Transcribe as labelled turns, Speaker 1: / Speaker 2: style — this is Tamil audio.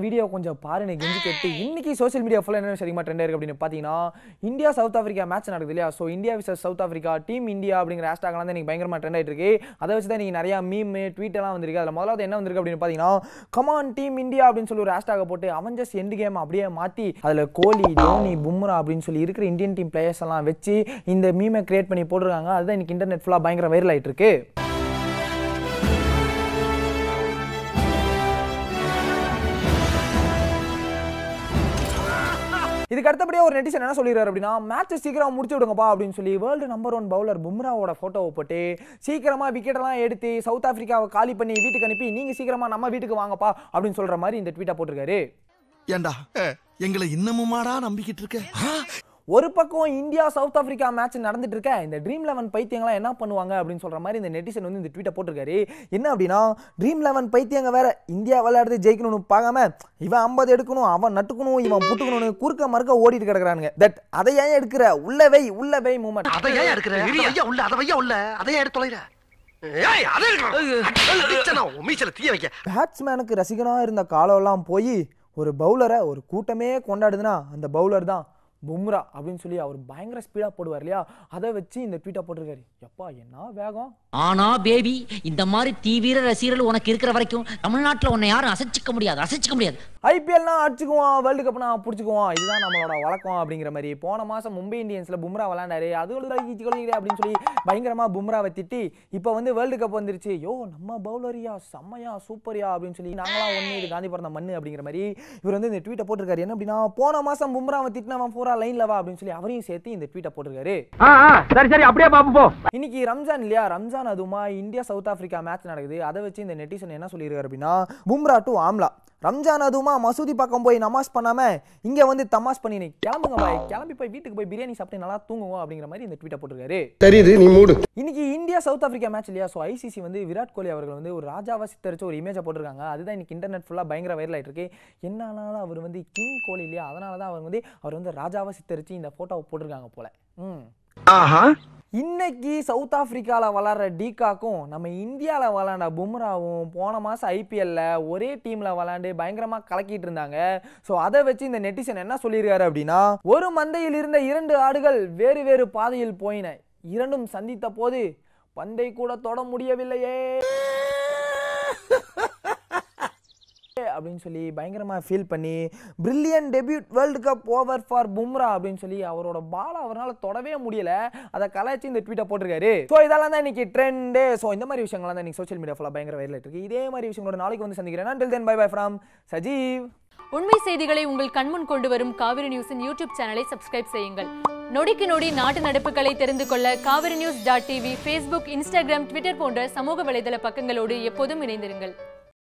Speaker 1: வீடியோ கொஞ்சம் பாருங்க கெஞ்சி கேட்டு இன்னைக்கு சோஷியல் மீடியா ஃபுல்லாக என்ன சரிமா ட்ரெண்ட் இருக்கு அப்படின்னு பார்த்தீங்கன்னா இந்தியா சவுத் ஆஃப்ரிக்கா மேட்ச் நடக்குது இல்லையா so India versus South Africa team India அப்படிங்கிற ஹேஷ்டாக்லாம் தான் இன்னைக்கு பயங்கரமாக ட்ரெண்ட் ஆயிட்டு இருக்கு அதை வச்சு தான் இன்னைக்கு நிறைய மீம் ட்வீட் எல்லாம் வந்திருக்கு அதில் முதலாவது என்ன வந்திருக்கு அப்படின்னு பார்த்தீங்கன்னா கமான் டீம் இந்தியா அப்படின்னு சொல்லி ஒரு ஹேஷ்டாக போட்டு அவஞ்சஸ் எண்டு கேம் அப்படியே மாற்றி அதில் கோலி தோனி பும்ரா அப்படின்னு சொல்லி இருக்கிற இந்தியன் டீம் பிளேயர்ஸ் எல்லாம் வச்சு இந்த மீமை கிரியேட் பண்ணி போட்டிருக்காங்க அதுதான் இன்னைக்கு இன்டர்நெட் ஃபுல்லாக பயங்கர வைரல் ஆயிட்டு இருக்கு இதுக்கு அடுத்தபடியாக ஒரு நெட்டிசன் என்ன சொல்லிடுறாரு அப்படின்னா மேட்ச் சீக்கிரம் முடிச்சு விடுங்கப்பா அப்படின்னு சொல்லி வேர்ல்டு நம்பர் ஒன் பவுலர் பும்ராவோட ஃபோட்டோவை போட்டு சீக்கிரமா விக்கெட்டெல்லாம் எடுத்து சவுத் ஆஃப்ரிக்காவை காலி பண்ணி வீட்டுக்கு அனுப்பி நீங்க சீக்கிரமா நம்ம வீட்டுக்கு வாங்கப்பா அப்படின்னு சொல்ற மாதிரி இந்த ட்வீட்டை போட்டிருக்காரு
Speaker 2: ஏண்டா எங்களை இன்னமுமாடா நம்பிக்கிட்டு இருக்க
Speaker 1: ஒரு பக்கம் இந்தியா சவுத் ஆஃப்ரிக்கா மேட்ச் நடந்துட்டு இருக்க இந்த ட்ரீம் லெவன் பைத்தியங்களாம் என்ன பண்ணுவாங்க அப்படின்னு சொல்ற மாதிரி இந்த நெட்டிசன் வந்து இந்த ட்வீட்டை போட்டிருக்காரு என்ன அப்படின்னா ட்ரீம் லெவன் பைத்தியங்க வேற இந்தியா விளையாடுறது ஜெயிக்கணும்னு பார்க்காம இவன் ஐம்பது எடுக்கணும் அவன் நட்டுக்கணும் இவன் புட்டுக்கணும்னு குறுக்க மறுக்க ஓடிட்டு கிடக்குறானுங்க தட் அதை ஏன் எடுக்கிற உள்ள வை உள்ள வை மூமெண்ட்
Speaker 3: அதை ஏன் எடுக்கிற அதை வையா உள்ள அதை வையா உள்ள அதை ஏன் எடுத்து தொலைற ஏய் அதை எடுக்கணும் மீச்சல தீய வைக்க
Speaker 1: பேட்ஸ்மேனுக்கு ரசிகனாக இருந்த காலம்லாம் போய் ஒரு பவுலரை ஒரு கூட்டமே கொண்டாடுதுன்னா அந்த பவுலர் தான் பும்ரா அப்படின்னு சொல்லி அவர் பயங்கர ஸ்பீடாக போடுவார் இல்லையா அதை வச்சு இந்த ட்வீட்டை போட்டிருக்காரு எப்பா என்ன வேகம்
Speaker 4: ஆனா பேபி இந்த மாதிரி தீவிர ரசிகர்கள் உனக்கு இருக்கிற வரைக்கும் தமிழ்நாட்டுல உன்னை யாரும் அசைச்சிக்க முடியாது அசைச்சிக்க முடியாது
Speaker 1: ஐபிஎல்னா அடிச்சுக்குவோம் வேர்ல்டு கப்னா பிடிச்சிக்குவோம் இதுதான் நம்மளோட வழக்கம் அப்படிங்கிற மாதிரி போன மாதம் மும்பை இந்தியன்ஸில் பும்ரா விளையாண்டாரு அது ஒரு தடவை கீச்சு கொள்கிறே அப்படின்னு சொல்லி பயங்கரமாக பும்ராவை திட்டி இப்போ வந்து வேர்ல்டு கப் வந்துருச்சு யோ நம்ம பவுலரியா செம்மையா சூப்பரியா அப்படின்னு சொல்லி நாங்களாம் ஒன்று இது காந்தி பிறந்த மண்ணு அப்படிங்கிற மாதிரி இவர் வந்து இந்த ட்வீட்டை போட்டிருக்காரு என்ன அப்படின்னா போன மாதம் பும்ராவை திட்டினவன் பூரா லைன்ல வா அப்படின்னு சொல்லி அவரையும் சேர்த்து இந்த ட்வீட்டை போட்டிருக்காரு
Speaker 3: சரி சரி அப்படியே பாப்போம் போ
Speaker 1: இன்னைக்கு ரம்ஜான் இல்லையா ரம்ஜான் அதுமா இந்தியா சவுத் ஆப்பிரிக்கா மேட்ச் நடக்குது அதை வச்சு இந்த நெட்டிசன் என்ன சொல்லியிருக்காரு அப்படின்னா பும்ரா டு ஆம்லா ரம்ஜான் அதுமா மசூதி பக்கம் போய் நமாஸ் பண்ணாம இங்க வந்து தமாஸ் பண்ணி நீ கிளம்புங்க பாய் கிளம்பி போய் வீட்டுக்கு போய் பிரியாணி சாப்பிட்டு நல்லா தூங்குவோம் அப்படிங்கிற மாதிரி இந்த ட்வீட்டை போட்டிருக்காரு
Speaker 2: தெரியுது நீ மூடு
Speaker 1: இன்னைக்கு இந்தியா சவுத் ஆப்பிரிக்கா மேட்ச் இல்லையா ஸோ ஐசிசி வந்து விராட் கோலி அவர்கள் வந்து ஒரு ராஜாவை சித்தரிச்சு ஒரு இமேஜை போட்டிருக்காங்க அதுதான் இன்னைக்கு இன்டர்நெட் ஃபுல்லாக பயங்கர வைரல் ஆயிட்டு இருக்கு என்னாலும் அவர் வந்து கிங் கோலி இல்லையா அதனால தான் அவர் வந்து அவர் வந்து ராஜாவை சித்தரிச்சு இந்த ஃபோட்டோவை போட்டிருக்காங்க போல ம்
Speaker 3: ஆஹா
Speaker 1: இன்னைக்கு சவுத் ஆப்பிரிக்காவில் விளாட்ற டீகாக்கும் நம்ம இந்தியாவில் விளாண்ட பும்ராவும் போன மாதம் ஐபிஎல்ல ஒரே டீமில் விளாண்டு பயங்கரமாக கலக்கிட்டு இருந்தாங்க ஸோ அதை வச்சு இந்த நெட்டிசன் என்ன சொல்லியிருக்காரு அப்படின்னா ஒரு மந்தையில் இருந்த இரண்டு ஆடுகள் வேறு வேறு பாதையில் போயின இரண்டும் சந்தித்த போது பந்தை கூட தொட முடியவில்லையே அப்படின்னு சொல்லி பயங்கரமாக ஃபீல் பண்ணி brilliant debut world cup over for Bumrah அப்படின்னு சொல்லி அவரோட பால் அவரால் தொடவே முடியல அதை கலாய்ச்சி இந்த ட்வீட்டை போட்டிருக்காரு ஸோ இதெல்லாம் தான் இன்னைக்கு ட்ரெண்டு ஸோ இந்த மாதிரி விஷயங்கள்லாம் தான் இன்னைக்கு சோஷியல் மீடியா ஃபுல்லாக பயங்கர வைரல் இருக்கு இதே மாதிரி விஷயங்களோட நாளைக்கு வந்து சந்திக்கிறேன் till then bye bye from Sajeev
Speaker 5: உண்மை செய்திகளை உங்கள் கண்முன் கொண்டு வரும் காவிரி நியூஸின் யூடியூப் சேனலை சப்ஸ்கிரைப் செய்யுங்கள் நொடிக்கு நொடி நாட்டு நடப்புகளை தெரிந்து கொள்ள Kaveri news dot TV Facebook Instagram Twitter போன்ற சமூக வலைதள பக்கங்களோடு எப்போதும் இணைந்திருங்கள்